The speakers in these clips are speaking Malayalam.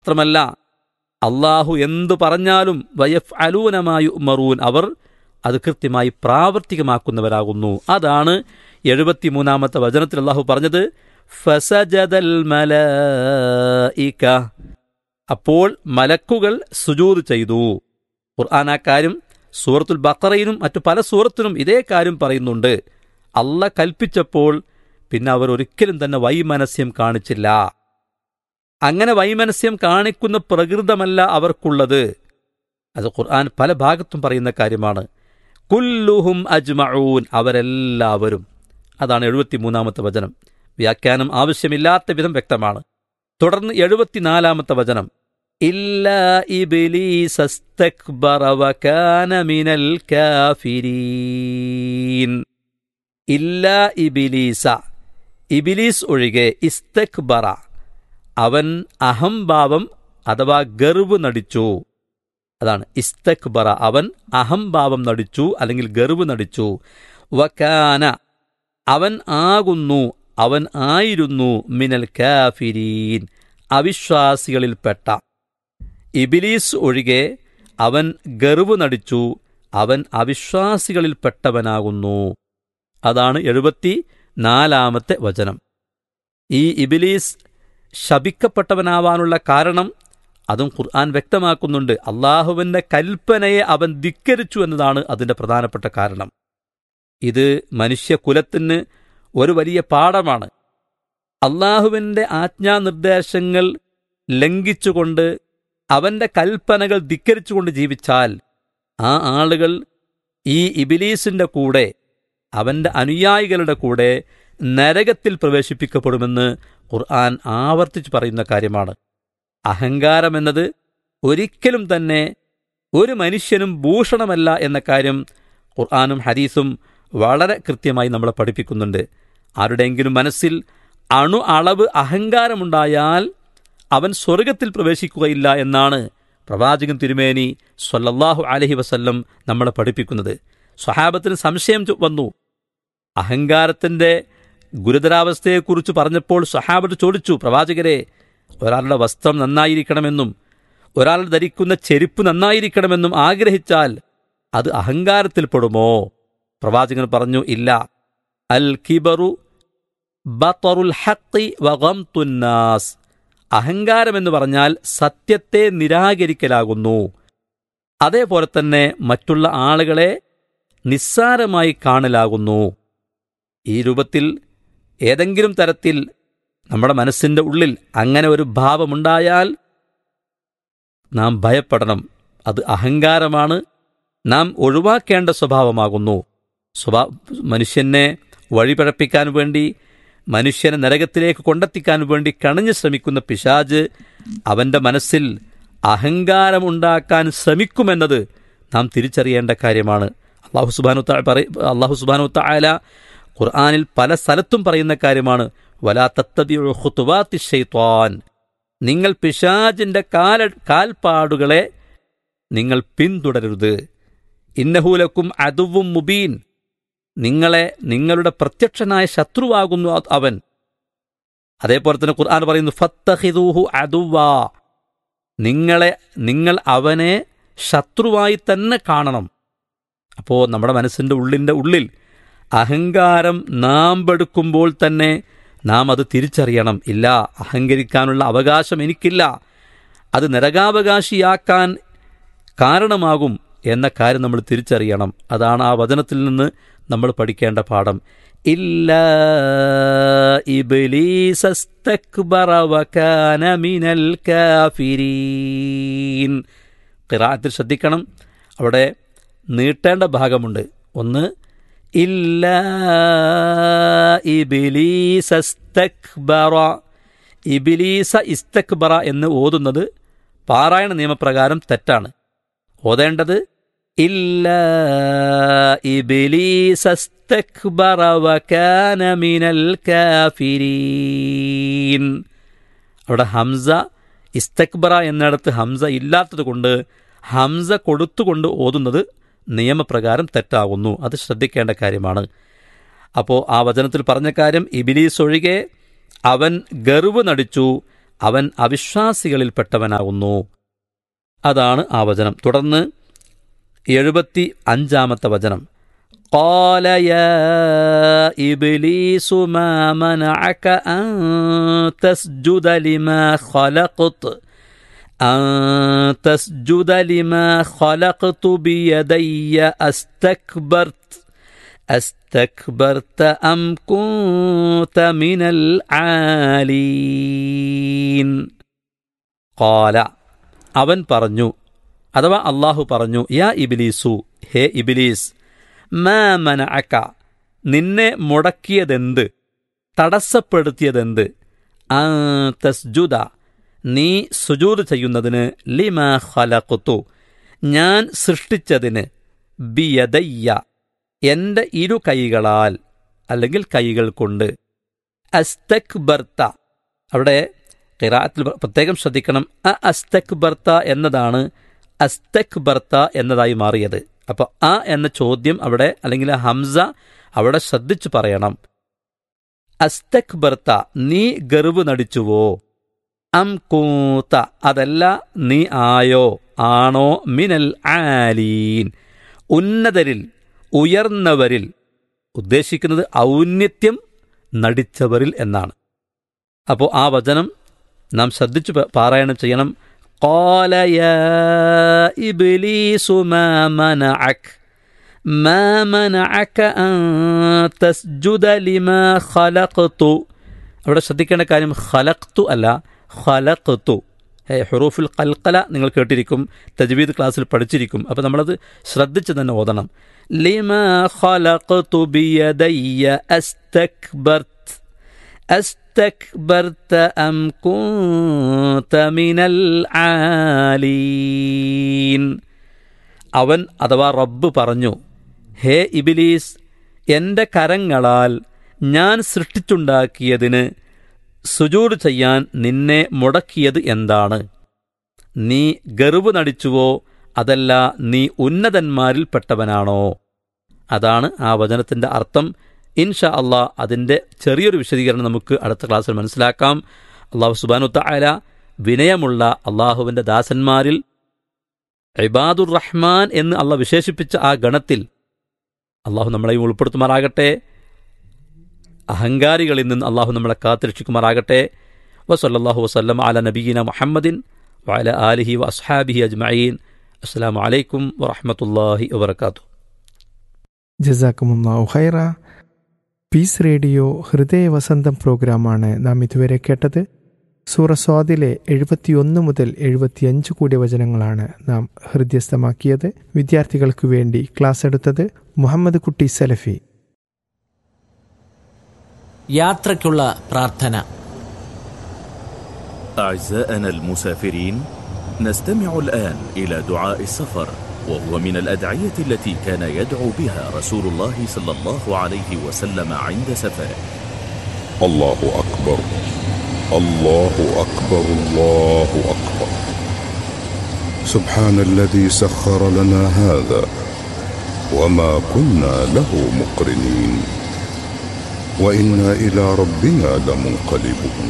മാത്രമല്ല അള്ളാഹു എന്തു പറഞ്ഞാലും വയഫ് അലൂനമായി ഉമറൂൻ അവർ അത് കൃത്യമായി പ്രാവർത്തികമാക്കുന്നവരാകുന്നു അതാണ് എഴുപത്തിമൂന്നാമത്തെ വചനത്തിൽ അള്ളാഹു പറഞ്ഞത് ഫസജദൽ മലഇക അപ്പോൾ മലക്കുകൾ സുജൂദ് ചെയ്തു ഖുർആൻ ആ കാര്യം സൂറത്തുൽ ബക്കറയിലും മറ്റു പല സൂറത്തിനും ഇതേ കാര്യം പറയുന്നുണ്ട് അല്ല കൽപ്പിച്ചപ്പോൾ പിന്നെ അവർ ഒരിക്കലും തന്നെ വൈമനസ്യം കാണിച്ചില്ല അങ്ങനെ വൈമനസ്യം കാണിക്കുന്ന പ്രകൃതമല്ല അവർക്കുള്ളത് അത് ഖുർആൻ പല ഭാഗത്തും പറയുന്ന കാര്യമാണ് കുല്ലുഹും അജ്മഊൻ അവരെല്ലാവരും അതാണ് എഴുപത്തിമൂന്നാമത്തെ വചനം വ്യാഖ്യാനം ആവശ്യമില്ലാത്ത വിധം വ്യക്തമാണ് തുടർന്ന് എഴുപത്തിനാലാമത്തെ വചനം ഇല്ല ഇബിലീസസ്തക്ബറ വകാന മിനൽ കാഫിരീൻ ഇല്ല ഇബിലീസ ഇബിലീസ് ഒഴികെ ഇസ്തക്ബറ അവൻ അഹംഭാവം അഥവാ ഗർവ് നടിച്ചു അതാണ് ഇസ്തക്ബറ അവൻ അഹംഭാവം നടിച്ചു അല്ലെങ്കിൽ ഗർവ് നടിച്ചു വക്കാന അവൻ ആകുന്നു അവൻ ആയിരുന്നു മിനൽ കാഫിരീൻ അവിശ്വാസികളിൽപ്പെട്ട ഇബിലീസ് ഒഴികെ അവൻ ഗർവ് നടിച്ചു അവൻ അവിശ്വാസികളിൽപ്പെട്ടവനാകുന്നു അതാണ് എഴുപത്തി നാലാമത്തെ വചനം ഈ ഇബിലീസ് ശപിക്കപ്പെട്ടവനാവാനുള്ള കാരണം അതും ഖുർആൻ വ്യക്തമാക്കുന്നുണ്ട് അള്ളാഹുവിന്റെ കൽപ്പനയെ അവൻ ധിക്കരിച്ചു എന്നതാണ് അതിന്റെ പ്രധാനപ്പെട്ട കാരണം ഇത് മനുഷ്യകുലത്തിന് ഒരു വലിയ പാഠമാണ് അള്ളാഹുവിന്റെ ആജ്ഞാനിർദ്ദേശങ്ങൾ ലംഘിച്ചുകൊണ്ട് അവന്റെ കൽപ്പനകൾ ധിക്കരിച്ചുകൊണ്ട് ജീവിച്ചാൽ ആ ആളുകൾ ഈ ഇബിലീസിന്റെ കൂടെ അവന്റെ അനുയായികളുടെ കൂടെ നരകത്തിൽ പ്രവേശിപ്പിക്കപ്പെടുമെന്ന് ഖുർആൻ ആവർത്തിച്ച് പറയുന്ന കാര്യമാണ് അഹങ്കാരമെന്നത് ഒരിക്കലും തന്നെ ഒരു മനുഷ്യനും ഭൂഷണമല്ല എന്ന കാര്യം ഖുർആാനും ഹദീസും വളരെ കൃത്യമായി നമ്മളെ പഠിപ്പിക്കുന്നുണ്ട് ആരുടെയെങ്കിലും മനസ്സിൽ അണു അളവ് അഹങ്കാരമുണ്ടായാൽ അവൻ സ്വർഗത്തിൽ പ്രവേശിക്കുകയില്ല എന്നാണ് പ്രവാചകൻ തിരുമേനി സ്വല്ലല്ലാഹു അലഹി വസല്ലം നമ്മളെ പഠിപ്പിക്കുന്നത് സ്വഹാബത്തിന് സംശയം ചു- വന്നു അഹങ്കാരത്തിന്റെ ഗുരുതരാവസ്ഥയെക്കുറിച്ച് പറഞ്ഞപ്പോൾ സ്വഹാബത്ത് ചോദിച്ചു പ്രവാചകരെ ഒരാളുടെ വസ്ത്രം നന്നായിരിക്കണമെന്നും ഒരാൾ ധരിക്കുന്ന ചെരുപ്പ് നന്നായിരിക്കണമെന്നും ആഗ്രഹിച്ചാൽ അത് അഹങ്കാരത്തിൽപ്പെടുമോ പ്രവാചകൻ പറഞ്ഞു ഇല്ല അൽ കിബറു ബത്തറുൽ ഹഖി വഗംതുന്നാസ് അഹങ്കാരം എന്ന് പറഞ്ഞാൽ സത്യത്തെ നിരാകരിക്കലാകുന്നു അതേപോലെ തന്നെ മറ്റുള്ള ആളുകളെ നിസ്സാരമായി കാണലാകുന്നു ഈ രൂപത്തിൽ ഏതെങ്കിലും തരത്തിൽ നമ്മുടെ മനസ്സിന്റെ ഉള്ളിൽ അങ്ങനെ ഒരു ഭാവമുണ്ടായാൽ നാം ഭയപ്പെടണം അത് അഹങ്കാരമാണ് നാം ഒഴിവാക്കേണ്ട സ്വഭാവമാകുന്നു സ്വഭാ മനുഷ്യനെ വഴിപഴപ്പിക്കാൻ വേണ്ടി മനുഷ്യനെ നരകത്തിലേക്ക് കൊണ്ടെത്തിക്കാൻ വേണ്ടി കണഞ്ഞു ശ്രമിക്കുന്ന പിശാജ് അവന്റെ മനസ്സിൽ അഹങ്കാരമുണ്ടാക്കാൻ ശ്രമിക്കുമെന്നത് നാം തിരിച്ചറിയേണ്ട കാര്യമാണ് അള്ളാഹു സുബാനു അള്ളാഹു സുബാനു തായാല ഖുർആാനിൽ പല സ്ഥലത്തും പറയുന്ന കാര്യമാണ് വലാ തത്തബിഅുഖുതുവാത്തി ഷൈത്വാൻ നിങ്ങൾ പിശാജിന്റെ കാല കാൽപ്പാടുകളെ നിങ്ങൾ പിന്തുടരരുത് ഇന്നഹൂലക്കും അതുവും മുബീൻ നിങ്ങളെ നിങ്ങളുടെ പ്രത്യക്ഷനായ ശത്രുവാകുന്നു അ- അവൻ അതേപോലെ തന്നെ ഖുർആൻ പറയുന്നു ഫത്തഹിദൂഹു അതുവാ നിങ്ങളെ നിങ്ങൾ അവനെ ശത്രുവായി തന്നെ കാണണം അപ്പോൾ നമ്മുടെ മനസ്സിൻ്റെ ഉള്ളിൻ്റെ ഉള്ളിൽ അഹങ്കാരം നാം പെടുക്കുമ്പോൾ തന്നെ നാം അത് തിരിച്ചറിയണം ഇല്ല അഹങ്കരിക്കാനുള്ള അവകാശം എനിക്കില്ല അത് നരകാവകാശിയാക്കാൻ കാരണമാകും എന്ന കാര്യം നമ്മൾ തിരിച്ചറിയണം അതാണ് ആ വചനത്തിൽ നിന്ന് നമ്മൾ പഠിക്കേണ്ട പാഠം ഇല്ല ഇബ്ലീസസ്തക്ബറ വകാന മിനൽ കാഫിരീൻ ഖിറാഅത്തിൽ ശ്രദ്ധിക്കണം അവിടെ നീട്ടേണ്ട ഭാഗമുണ്ട് ഒന്ന് ഇല്ല ഇബിലീസസ്തക്ബറ ഇബിലീസ ഇസ്തക്ബറ എന്ന് ഓതുന്നത് പാരായണ നിയമപ്രകാരം തെറ്റാണ് ഓതേണ്ടത് ഇല്ല ഇബിലീസസ്തക്ബറ വകാന മിനൽ കാഫിരീൻ അവിടെ ഹംസ ഇസ്തക്ബറ എന്നിടത്ത് ഹംസ ഇല്ലാത്തത് കൊണ്ട് ഹംസ കൊടുത്തുകൊണ്ട് ഓതുന്നത് നിയമപ്രകാരം തെറ്റാകുന്നു അത് ശ്രദ്ധിക്കേണ്ട കാര്യമാണ് അപ്പോൾ ആ വചനത്തിൽ പറഞ്ഞ കാര്യം ഇബിലീസ് ഒഴികെ അവൻ ഗർവ് നടിച്ചു അവൻ അവിശ്വാസികളിൽപ്പെട്ടവനാകുന്നു അതാണ് ആ വചനം തുടർന്ന് എഴുപത്തി അഞ്ചാമത്തെ വചനം قال يا إبليس ما منعك أن تسجد لما خلقت أن تسجد لما خلقت بيدي أستكبرت أستكبرت أم كنت من العالين قال അവൻ പറഞ്ഞു അഥവാ അള്ളാഹു പറഞ്ഞു യാ ഇബിലീസു ഹേ ഇബിലീസ് മാ മനഅക നിന്നെ മുടക്കിയതെന്ത് തടസ്സപ്പെടുത്തിയതെന്ത് ആ തസ്ജുദ നീ സുജൂദ് ചെയ്യുന്നതിന് ലിമ ഖലഖുതു ഞാൻ സൃഷ്ടിച്ചതിന് ബിയദയ്യ എൻ്റെ ഇരു കൈകളാൽ അല്ലെങ്കിൽ കൈകൾ കൊണ്ട് അസ്തക്ബർത്ത അവിടെ ഖിറാത്തിൽ പ്രത്യേകം ശ്രദ്ധിക്കണം അ അസ്തക്ബർത്ത എന്നതാണ് അസ്തക്ബർത്ത എന്നതായി മാറിയത് അപ്പോൾ ആ എന്ന ചോദ്യം അവിടെ അല്ലെങ്കിൽ ആ ഹംസ അവിടെ ശ്രദ്ധിച്ചു പറയണം അസ്തക്ബർത്ത നീ ഗർവ് നടിച്ചുവോ അം കൂത്ത അതല്ല നീ ആയോ ആണോ മിനൽ ആലീൻ ഉന്നതരിൽ ഉയർന്നവരിൽ ഉദ്ദേശിക്കുന്നത് ഔന്നത്യം നടിച്ചവരിൽ എന്നാണ് അപ്പോൾ ആ വചനം നാം ശ്രദ്ധിച്ചു പ- പാരായണം ചെയ്യണം قال يا إبليس ما منعك ما منعك أن تسجد لما خلقت അവിടെ ശ്രദ്ധിക്കേണ്ട കാര്യം ഖലഖ്തു അല്ല ഖലഖ്തു ഏ, ഹുറൂഫുൽ കൽക്കല നിങ്ങൾ കേട്ടിരിക്കും തജ്വീദ് ക്ലാസ്സിൽ പഠിച്ചിരിക്കും അപ്പോൾ നമ്മളത് ശ്രദ്ധിച്ച് തന്നെ ഓതണം ലിമ ഖലഖ്തു ബിയദയ്യ അസ്തക്ബർത്ത് أستكبرت أم كنت من العالين അവൻ അഥവാ റബ്ബ് പറഞ്ഞു ഹേ ഇബിലീസ് എൻ്റെ കരങ്ങളാൽ ഞാൻ സൃഷ്ടിച്ചുണ്ടാക്കിയതിന് സുജൂഡ് ചെയ്യാൻ നിന്നെ മുടക്കിയത് എന്താണ് നീ ഗർവ് നടിച്ചുവോ അതല്ല നീ ഉന്നതന്മാരിൽപ്പെട്ടവനാണോ അതാണ് ആ വചനത്തിൻ്റെ അർത്ഥം ഇൻഷാ അള്ളാഹ് അതിൻ്റെ ചെറിയൊരു വിശദീകരണം നമുക്ക് അടുത്ത ക്ലാസ്സിൽ മനസ്സിലാക്കാം അള്ളാഹു സുബാനു തായാല വിനയമുള്ള അള്ളാഹുവിൻ്റെ ദാസന്മാരിൽ ഇബാദുർ റഹ്മാൻ എന്ന് അള്ള വിശേഷിപ്പിച്ച ആ ഗണത്തിൽ അള്ളാഹു നമ്മളെയും ഉൾപ്പെടുത്തുമാറാകട്ടെ അഹങ്കാരികളിൽ നിന്ന് അള്ളാഹു നമ്മളെ കാത്തിരക്ഷിക്കുമാറാകട്ടെ വസല്ലാഹു വസ്ലം അല നബീന മുഹമ്മദിൻ വഅല ആലിഹി വ അസ്ഹാബിഹി അജ്മഈൻ അസ്സലാമു അലൈക്കും വറഹ്മത്തുള്ളാഹി വബർക്കാത്തു ജസാക്കുമുല്ലാഹു ഖൈറ പീസ് റേഡിയോ ഹൃദയ വസന്തം പ്രോഗ്രാമാണ് നാം ഇതുവരെ കേട്ടത് സൂറ സ്വാദിലെ എഴുപത്തിയൊന്ന് മുതൽ എഴുപത്തിയഞ്ച് കൂടിയ വചനങ്ങളാണ് നാം ഹൃദ്യസ്ഥമാക്കിയത് വിദ്യാർത്ഥികൾക്ക് വേണ്ടി ക്ലാസ് എടുത്തത് മുഹമ്മദ് കുട്ടി സലഫി യാത്രയ്ക്കുള്ള പ്രാർത്ഥന أعزائنا المسافرين نستمع الآن إلى دعاء السفر وهو من الأدعية التي كان يدعو بها رسول الله صلى الله عليه وسلم عند سفره الله أكبر الله أكبر الله أكبر سبحان الذي سخر لنا هذا وما كنا له مقرنين وإنا إلى ربنا لمنقلبون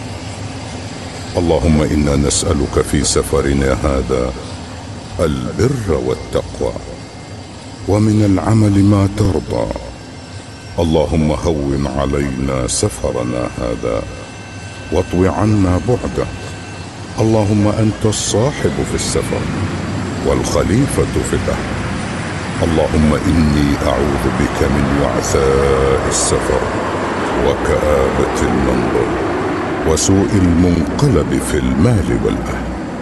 اللهم إنا نسألك في سفرنا هذا البر والتقوى ومن العمل ما ترضى اللهم هون علينا سفرنا هذا واطو عنا بعده اللهم انت الصاحب في السفر والخليفه في الاهل اللهم اني اعوذ بك من وعثاء السفر وكابه المنظر وسوء المنقلب في المال والاهل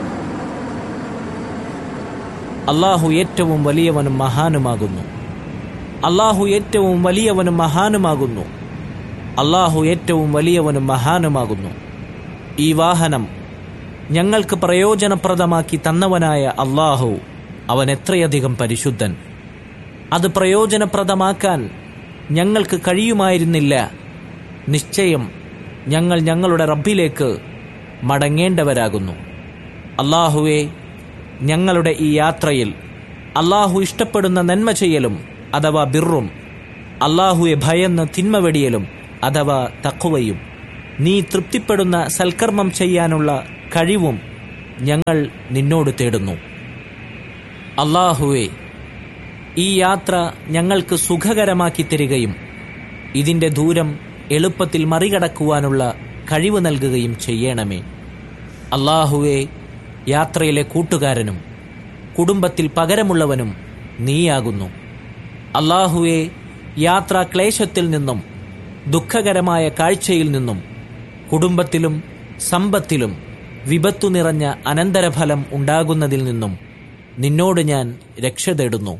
അള്ളാഹു ഏറ്റവും വലിയവനും മഹാനുമാകുന്നു അള്ളാഹു ഏറ്റവും വലിയവനും മഹാനുമാകുന്നു അള്ളാഹു ഏറ്റവും വലിയവനും മഹാനുമാകുന്നു ഈ വാഹനം ഞങ്ങൾക്ക് പ്രയോജനപ്രദമാക്കി തന്നവനായ അള്ളാഹു അവൻ എത്രയധികം പരിശുദ്ധൻ അത് പ്രയോജനപ്രദമാക്കാൻ ഞങ്ങൾക്ക് കഴിയുമായിരുന്നില്ല നിശ്ചയം ഞങ്ങൾ ഞങ്ങളുടെ റബ്ബിലേക്ക് മടങ്ങേണ്ടവരാകുന്നു അള്ളാഹുവെ ഞങ്ങളുടെ ഈ യാത്രയിൽ അള്ളാഹു ഇഷ്ടപ്പെടുന്ന നന്മ ചെയ്യലും അഥവാ ബിറും അള്ളാഹുവെ ഭയന്ന് തിന്മ വെടിയലും അഥവാ തക്കുവയും നീ തൃപ്തിപ്പെടുന്ന സൽക്കർമ്മം ചെയ്യാനുള്ള കഴിവും ഞങ്ങൾ നിന്നോട് തേടുന്നു അള്ളാഹുവേ ഈ യാത്ര ഞങ്ങൾക്ക് സുഖകരമാക്കി തരികയും ഇതിന്റെ ദൂരം എളുപ്പത്തിൽ മറികടക്കുവാനുള്ള കഴിവ് നൽകുകയും ചെയ്യണമേ അള്ളാഹുവെ യാത്രയിലെ കൂട്ടുകാരനും കുടുംബത്തിൽ പകരമുള്ളവനും നീയാകുന്നു അള്ളാഹുവെ യാത്രാ ക്ലേശത്തിൽ നിന്നും ദുഃഖകരമായ കാഴ്ചയിൽ നിന്നും കുടുംബത്തിലും സമ്പത്തിലും വിപത്തു നിറഞ്ഞ അനന്തരഫലം ഉണ്ടാകുന്നതിൽ നിന്നും നിന്നോട് ഞാൻ രക്ഷ തേടുന്നു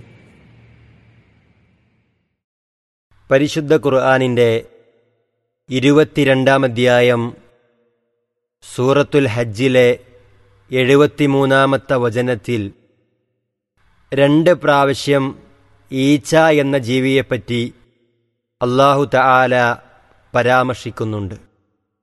പരിശുദ്ധ ഖുർആാനിൻ്റെ ഇരുപത്തിരണ്ടാം അധ്യായം സൂറത്തുൽ ഹജ്ജിലെ എഴുപത്തിമൂന്നാമത്തെ വചനത്തിൽ രണ്ട് പ്രാവശ്യം ഈച്ച എന്ന ജീവിയെപ്പറ്റി അള്ളാഹു തആല പരാമർശിക്കുന്നുണ്ട്